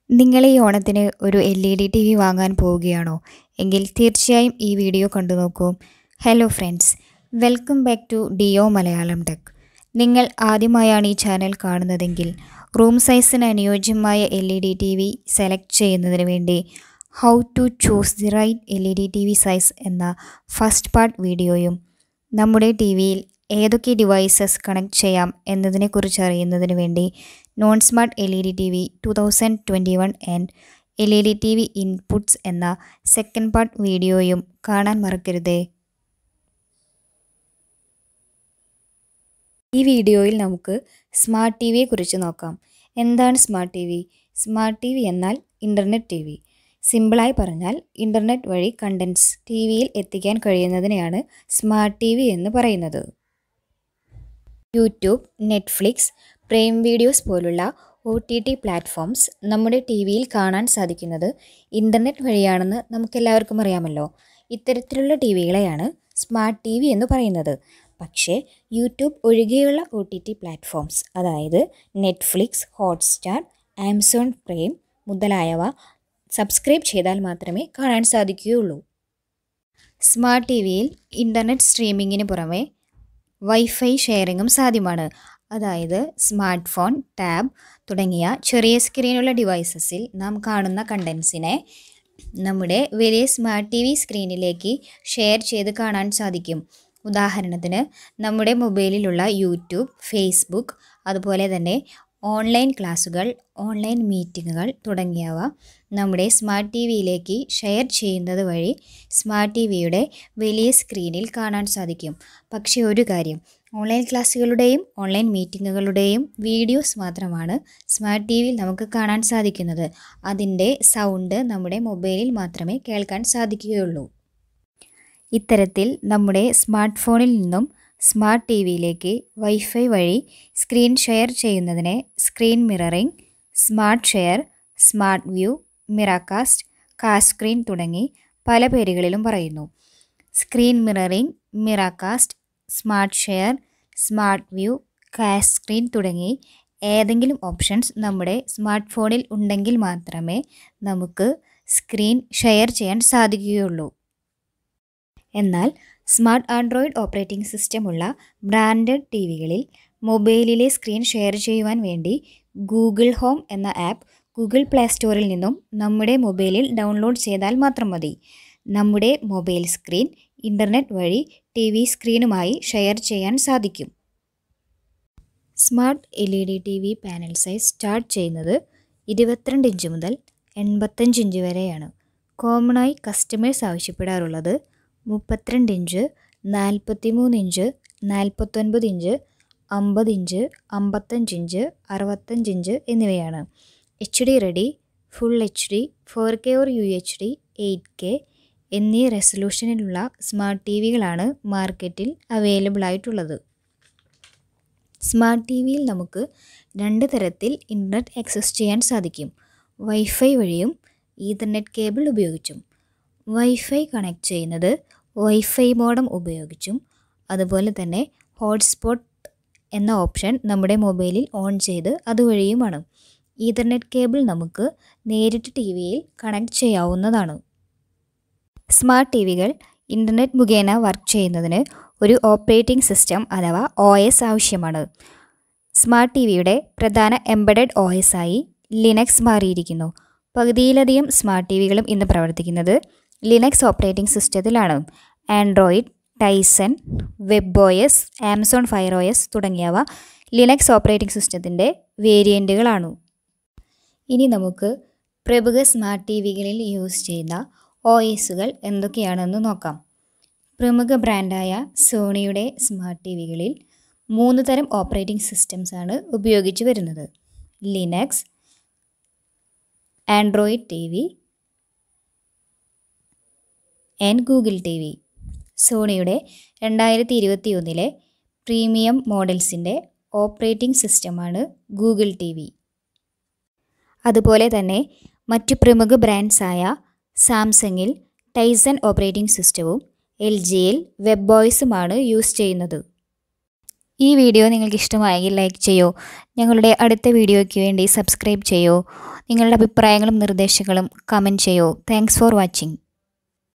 നിങ്ങൾ ഈ ഓണത്തിന് ഒരു L E D T V വാങ്ങാൻ പോവുകയാണോ എങ്കിൽ തീർച്ചയായും ഈ വീഡിയോ കണ്ടു നോക്കൂ hello friends welcome back to Dio Malayalam tech നിങ്ങൾ ആദ്യമായാണ് ഈ ചാനൽ കാണുന്നതെങ്കിൽ റൂം സൈസിന് അനുയോജ്യമായ L E D T V select ചെയ്യുന്നതിന് വേണ്ടി how to choose the right L E D T V size എന്ന ഫസ്റ്റ് പാർട്ട് വീഡിയോയും നമ്മുടെ ടി വിയിൽ ഏതൊക്കെ ഡിവൈസസ് കണക്ട് ചെയ്യാം എന്നതിനെക്കുറിച്ച് അറിയുന്നതിന് വേണ്ടി non smart L E D T V two thousand twenty one and L E D T V inputs എന്ന സെക്കൻഡ് പാർട്ട് വീഡിയോയും കാണാൻ മറക്കരുതേ ഈ വീഡിയോയിൽ നമുക്ക് സ്മാർട്ട് ടി വിയെക്കുറിച്ച് നോക്കാം എന്താണ് smart T V smart T V എന്നാൽ ഇൻ്റർനെറ്റ് ടി വി സിമ്പിളായി പറഞ്ഞാൽ ഇൻ്റർനെറ്റ് വഴി കണ്ടൻസ് ടി വിയിൽ എത്തിക്കാൻ കഴിയുന്നതിനെയാണ് സ്മാർട്ട് ടി വി എന്ന് പറയുന്നത് യൂട്യൂബ് നെറ്റ്ഫ്ലിക്സ് പ്രൈം വീഡിയോസ് പോലുള്ള ഒ ടി ടി പ്ലാറ്റ്ഫോംസ് നമ്മുടെ ടി വിയിൽ കാണാൻ സാധിക്കുന്നത് ഇൻ്റർനെറ്റ് വഴിയാണെന്ന് നമുക്കെല്ലാവർക്കും അറിയാമല്ലോ ഇത്തരത്തിലുള്ള ടി വികളെയാണ് സ്മാർട്ട് ടി വി എന്ന് പറയുന്നത് പക്ഷേ യൂട്യൂബ് ഒഴികെയുള്ള ഒ ടി ടി പ്ലാറ്റ്ഫോംസ് അതായത് നെറ്റ്ഫ്ലിക്സ് ഹോട്ട്സ്റ്റാർ ആമസോൺ പ്രൈം മുതലായവ സബ്സ്ക്രൈബ് ചെയ്താൽ മാത്രമേ കാണാൻ സാധിക്കുകയുള്ളൂ സ്മാർട്ട് ടി വിയിൽ ഇൻ്റർനെറ്റ് സ്ട്രീമിങ്ങിന് പുറമെ വൈഫൈ ഷെയറിങ്ങും സാധ്യമാണ് അതായത് സ്മാർട്ട് ഫോൺ ടാബ് തുടങ്ങിയ ചെറിയ സ്ക്രീനുള്ള ഡിവൈസസിൽ നാം കാണുന്ന കണ്ടൻസിനെ നമ്മുടെ വലിയ സ്മാർട്ട് ടി വി സ്ക്രീനിലേക്ക് ഷെയർ ചെയ്ത് കാണാൻ സാധിക്കും ഉദാഹരണത്തിന് നമ്മുടെ മൊബൈലിലുള്ള യൂട്യൂബ് ഫേസ്ബുക്ക് അതുപോലെ തന്നെ ഓൺലൈൻ ക്ലാസ്സുകൾ ഓൺലൈൻ മീറ്റിങ്ങുകൾ തുടങ്ങിയവ നമ്മുടെ സ്മാർട്ട് ടി വിയിലേക്ക് ഷെയർ ചെയ്യുന്നത് വഴി സ്മാർട്ട് ടി വിയുടെ വലിയ സ്ക്രീനിൽ കാണാൻ സാധിക്കും പക്ഷേ ഒരു കാര്യം ഓൺലൈൻ ക്ലാസ്സുകളുടെയും ഓൺലൈൻ മീറ്റിങ്ങുകളുടെയും വീഡിയോസ് മാത്രമാണ് സ്മാർട്ട് ടി വിയിൽ നമുക്ക് കാണാൻ സാധിക്കുന്നത് അതിൻ്റെ സൗണ്ട് നമ്മുടെ മൊബൈലിൽ മാത്രമേ കേൾക്കാൻ സാധിക്കുകയുള്ളൂ ഇത്തരത്തിൽ നമ്മുടെ സ്മാർട്ട് ഫോണിൽ നിന്നും സ്മാർട്ട് ടി വിയിലേക്ക് വൈഫൈ വഴി സ്ക്രീൻ ഷെയർ ചെയ്യുന്നതിനെ screen mirroring smart share smart view Miracast cast screen തുടങ്ങി പല പേരുകളിലും പറയുന്നു screen mirroring Miracast smart share smart view cast screen തുടങ്ങി ഏതെങ്കിലും ഓപ്ഷൻസ് നമ്മുടെ സ്മാർട്ട് ഫോണിൽ ഉണ്ടെങ്കിൽ മാത്രമേ നമുക്ക് സ്ക്രീൻ ഷെയർ ചെയ്യാൻ സാധിക്കുകയുള്ളൂ എന്നാൽ സ്മാർട്ട് ആൻഡ്രോയിഡ് ഓപ്പറേറ്റിംഗ് സിസ്റ്റമുള്ള ബ്രാൻഡഡ് ടി വികളിൽ മൊബൈലിലെ സ്ക്രീൻ ഷെയർ ചെയ്യുവാൻ വേണ്ടി ഗൂഗിൾ ഹോം എന്ന ആപ്പ് ഗൂഗിൾ പ്ലേ സ്റ്റോറിൽ നിന്നും നമ്മുടെ മൊബൈലിൽ ഡൗൺലോഡ് ചെയ്താൽ മാത്രം മതി നമ്മുടെ മൊബൈൽ സ്ക്രീൻ ഇൻ്റർനെറ്റ് വഴി ടി വി സ്ക്രീനുമായി ഷെയർ ചെയ്യാൻ സാധിക്കും smart L E D T V panel size start ചെയ്യുന്നത് ഇരുപത്തിരണ്ട് ഇഞ്ച് മുതൽ എൺപത്തഞ്ച് ഇഞ്ച് വരെയാണ് കോമണായി കസ്റ്റമേഴ്സ് ആവശ്യപ്പെടാറുള്ളത് മുപ്പത്തിരണ്ട് ഇഞ്ച് നാൽപ്പത്തി മൂന്ന് ഇഞ്ച് നാൽപ്പത്തൊൻപത് ഇഞ്ച് അമ്പത് ഇഞ്ച് അമ്പത്തഞ്ച് ഇഞ്ച് അറുപത്തഞ്ച് ഇഞ്ച് എന്നിവയാണ് H D ready full H D four K or U H D eight K എന്നീ റെസൊല്യൂഷനിലുള്ള സ്മാർട്ട് ടി വികളാണ് മാർക്കറ്റിൽ അവൈലബിൾ ആയിട്ടുള്ളത് സ്മാർട്ട് ടി വിയിൽ നമുക്ക് രണ്ട് തരത്തിൽ ഇൻ്റർനെറ്റ് ആക്സസ് ചെയ്യാൻ സാധിക്കും വൈഫൈ വഴിയും ഈഥർനെറ്റ് കേബിൾ ഉപയോഗിച്ചും വൈഫൈ കണക്ട് ചെയ്യുന്നത് വൈഫൈ മോഡം ഉപയോഗിച്ചും അതുപോലെ തന്നെ ഹോട്ട്സ്പോട്ട് എന്ന ഓപ്ഷൻ നമ്മുടെ മൊബൈലിൽ ഓൺ ചെയ്ത് അതുവഴിയുമാണ് ഈഥർനെറ്റ് കേബിൾ നമുക്ക് നേരിട്ട് ടി വിയിൽ കണക്ട് ചെയ്യാവുന്നതാണ് സ്മാർട്ട് ടി വികൾ ഇൻ്റർനെറ്റ് മുഖേന വർക്ക് ചെയ്യുന്നതിന് ഒരു ഓപ്പറേറ്റിംഗ് സിസ്റ്റം അഥവാ ഒ എസ് ആവശ്യമാണ് സ്മാർട്ട് ടി വിയുടെ പ്രധാന എംബഡഡ് ഒ എസ് ആയി ലിനക്സ് മാറിയിരിക്കുന്നു പകുതിയിലധികം സ്മാർട്ട് ടി വികളും ഇന്ന് പ്രവർത്തിക്കുന്നത് ലിനക്സ് ഓപ്പറേറ്റിംഗ് സിസ്റ്റത്തിലാണ് Android Tizen web O S Amazon fire O S തുടങ്ങിയവ ലിനക്സ് ഓപ്പറേറ്റിംഗ് സിസ്റ്റത്തിൻ്റെ വേരിയൻറ്റുകളാണ് ഇനി നമുക്ക് പ്രമുഖ സ്മാർട്ട് ടി വികളിൽ യൂസ് ചെയ്യുന്ന ഒ എസുകൾ എന്തൊക്കെയാണെന്ന് നോക്കാം പ്രമുഖ ബ്രാൻഡായ സോണിയുടെ സ്മാർട്ട് ടി വികളിൽ മൂന്ന് തരം ഓപ്പറേറ്റിംഗ് സിസ്റ്റംസ് ആണ് ഉപയോഗിച്ച് വരുന്നത് Linux Android T V and Google T V സോണിയുടെ രണ്ടായിരത്തി ഇരുപത്തി ഒന്നിലെ പ്രീമിയം മോഡൽസിൻ്റെ ഓപ്പറേറ്റിംഗ് സിസ്റ്റമാണ് ഗൂഗിൾ ടി വി അതുപോലെ തന്നെ മറ്റു പ്രമുഖ ബ്രാൻഡ്സായ സാംസങ്ങിൽ ടൈസൺ ഓപ്പറേറ്റിംഗ് സിസ്റ്റവും എൽ ജിയിൽ വെബ് ബോയ്സുമാണ് യൂസ് ചെയ്യുന്നത് ഈ വീഡിയോ നിങ്ങൾക്ക് ഇഷ്ടമായെങ്കിൽ ലൈക്ക് ചെയ്യൂ ഞങ്ങളുടെ അടുത്ത വീഡിയോയ്ക്ക് വേണ്ടി സബ്സ്ക്രൈബ് ചെയ്യൂ നിങ്ങളുടെ അഭിപ്രായങ്ങളും നിർദ്ദേശങ്ങളും കമൻറ്റ് ചെയ്യൂ താങ്ക്സ് ഫോർ വാച്ചിങ്